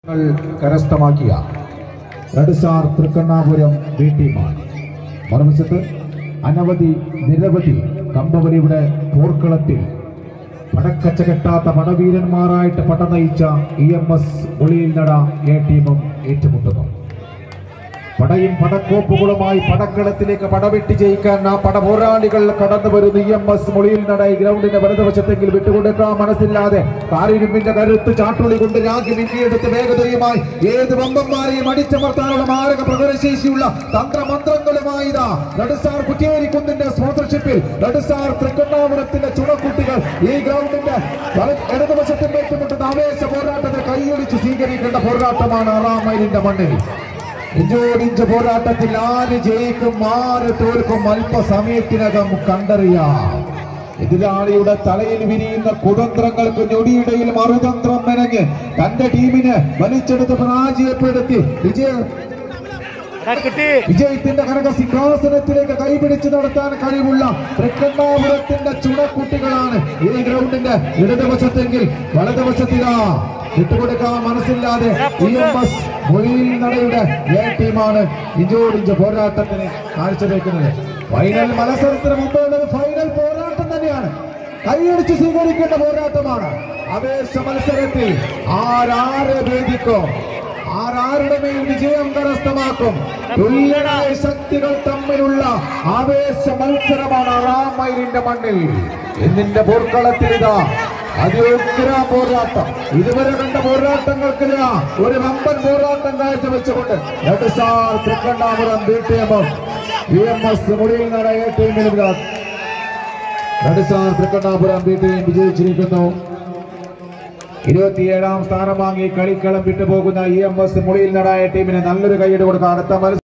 ങ്ങൾ കരസ്ഥമാക്കിയ red star Thrikkannapuram B ടീമാണ് മറുവശത്ത് അനവധി നിരവധി കമ്പവലിയുടെ പോർക്കളത്തിൽ പടക്കച്ച കെട്ടാത്ത പടവീരന്മാരായിട്ട് പട നയിച്ച ഇ എം എസ് ഒളിയിൽ നട എ ടീമും ഏറ്റുമുട്ടുന്നു പടയും പടക്കോപ്പുകളുമായി പടക്കളത്തിലേക്ക് പടവെട്ടി ജയിക്കാൻ ആ പട പോരാളികൾ കടന്നു വരുന്ന ഇ എം എസ് മൊളിയിൽ നട ഈ ഗ്രൗണ്ടിന്റെ വലതുവശത്തെങ്കിൽ വിട്ടുകൊടുക്കാൻ മനസ്സില്ലാതെ കാരിരുമ്പിന്റെ കരുത്ത് ചാട്ടുളി കൊണ്ട് രാജ്യം ഇന്ത്യയെടുത്ത് വേഗതയുമായി ഏത് വമ്പന്മാരെയും അടിച്ചമർത്താനുള്ള മാരക പ്രകടനശേഷിയുള്ള തന്ത്രമന്ത്രങ്ങളുമായി ഇതാ റെഡ്സ്റ്റാർ കുറ്റിയേരിക്കുന്നിന്റെ സ്പോൺസർഷിപ്പിൽ റെഡ്സ്റ്റാർ തൃക്കണ്ണാപുരത്തിന്റെ ചുണക്കുട്ടികൾ ഈ ഗ്രൗണ്ടിന്റെ വല- ഇടതുവശത്തിൽ ഏറ്റുമുട്ടുന്ന ആവേശ പോരാട്ടത്തിൽ കൈയൊളിച്ച് സ്വീകരിക്കേണ്ട പോരാട്ടമാണ് ആറാം മൈലിന്റെ മണ്ണിൽ ഇഞ്ചോടിഞ്ച് പോരാട്ടത്തിൽ ആര് ജയിക്കും ആര് തോൽക്കും അല്പസമയത്തിനകം കണ്ടറിയാം എതിരാളിയുടെ തലയിൽ വിരിയുന്ന കുതന്ത്രങ്ങൾക്ക് ഞൊടിയിടയിൽ മറുതന്ത്രം മെനഞ്ഞ് തന്റെ ടീമിനെ വലിച്ചെടുത്ത് പരാജയപ്പെടുത്തി വിജയ കിട്ടി വിജയത്തിന്റെ കനക സിംഹാസനത്തിലേക്ക് കൈപിടിച്ച് നടത്താൻ കഴിവുള്ള തൃക്കണ്ണാപുരത്തിന്റെ ചുണക്കുട്ടികളാണ് ഈ ഗ്രൗണ്ടിന്റെ ഇടതുവശത്തെങ്കിൽ വലതുവശത്തിലാ വിട്ടുകൊടുക്കാൻ മനസ്സില്ലാതെ ഇ എം എസ് മൊഴിയിൽ നടയുടെ എ ടീമാണ് ഇഞ്ചോടിഞ്ച് പോരാട്ടത്തിന് കാഴ്ചവെക്കുന്നത് ഫൈനൽ മത്സരത്തിന് മുമ്പുള്ളത് ഫൈനൽ പോരാട്ടം തന്നെയാണ് കൈയടിച്ച് സ്വീകരിക്കേണ്ട പോരാട്ടമാണ് ആവേശ മത്സരത്തിൽ ആരാരെ വേദിക്കും ആരാരുടെ മേൽ വിജയം കരസ്ഥമാക്കും തുല്യരായ ശക്തികൾ തമ്മിലുള്ള ആവേശ മത്സരമാണ് ആറാം മൈലിന്റെ മണ്ണിൽ എന്നിന്റെ പോർക്കളത്തിൽ ഇതാ അതിയുഗ്ര പോരാട്ടം ഇതുവരെ കണ്ട പോരാട്ടങ്ങൾക്കില്ല ഒരു വമ്പൻ പോരാട്ടം കാഴ്ചവെച്ചുകൊണ്ട് രണ്ട് സ്റ്റാർ തൃക്കണ്ണാപുരം ബി ടീമും ബി എം എസ് മുടിയിൽ നട എ ടീമിലും ഇതാ രണ്ട് സ്റ്റാർ തൃക്കണ്ണാപുരം ബി ടീം വിജയിച്ചിരിക്കുന്നു ഇരുപത്തിയേഴാം സ്ഥാനം വാങ്ങി കളിക്കളം വിട്ടുപോകുന്ന ഇ എം എസ് മുളിയിൽ നടായ ടീമിന് നല്ലൊരു കൈയ്യടി കൊടുക്കുക അടുത്ത മത്സരം